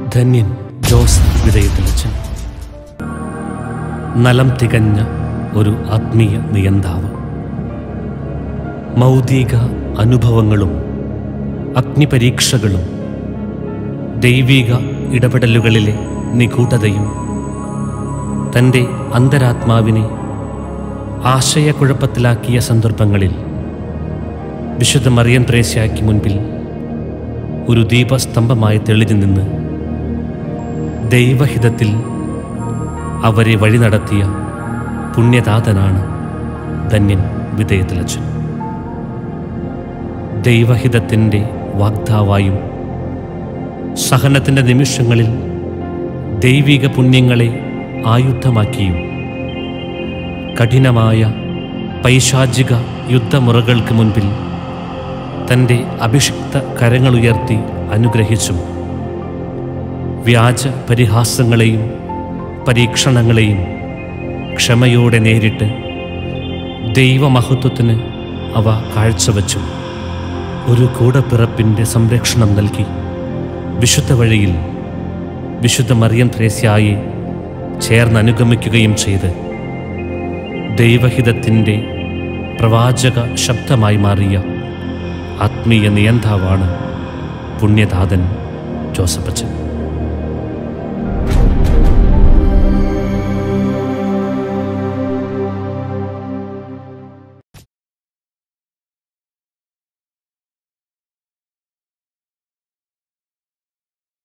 ധന്യൻ ജോസ് വിധേയത്തിലച്ചൻ നലം തികഞ്ഞ ഒരു ആത്മീയ നിയന്താവ് മൗതിക അനുഭവങ്ങളും അഗ്നിപരീക്ഷകളും ദൈവിക ഇടപെടലുകളിലെ നിഗൂഢതയും തൻ്റെ അന്തരാത്മാവിനെ ആശയക്കുഴപ്പത്തിലാക്കിയ സന്ദർഭങ്ങളിൽ വിശുദ്ധ മറിയം ത്രേസ്യായ്ക്ക് മുൻപിൽ ഒരു ദീപസ്തംഭമായി തെളിഞ്ഞു നിന്ന് ദൈവഹിതത്തിൽ അവരെ വഴി നടത്തിയ പുണ്യതാതനാണ് ധന്യൻ വിധേയത്തിലച്ചൻ ദൈവഹിതത്തിൻ്റെ വാഗ്ദാവായും സഹനത്തിൻ്റെ നിമിഷങ്ങളിൽ ദൈവിക പുണ്യങ്ങളെ ആയുധമാക്കിയും കഠിനമായ പൈശാചിക യുദ്ധമുറകൾക്ക് മുൻപിൽ തൻ്റെ അഭിഷിക്ത കരങ്ങളുയർത്തി അനുഗ്രഹിച്ചും വ്യാജ പരിഹാസങ്ങളെയും പരീക്ഷണങ്ങളെയും ക്ഷമയോടെ നേരിട്ട് ദൈവമഹത്വത്തിന് അവ കാഴ്ചവച്ചു ഒരു കൂടപ്പിറപ്പിൻ്റെ സംരക്ഷണം നൽകി വിശുദ്ധ വഴിയിൽ വിശുദ്ധ മറിയം ത്രേസ്യായെ ചേർന്ന് അനുഗമിക്കുകയും ചെയ്ത് ദൈവഹിതത്തിൻ്റെ പ്രവാചക ശബ്ദമായി മാറിയ ആത്മീയ നിയന്താവാണ് പുണ്യദാതൻ ജോസഫച്ചൻ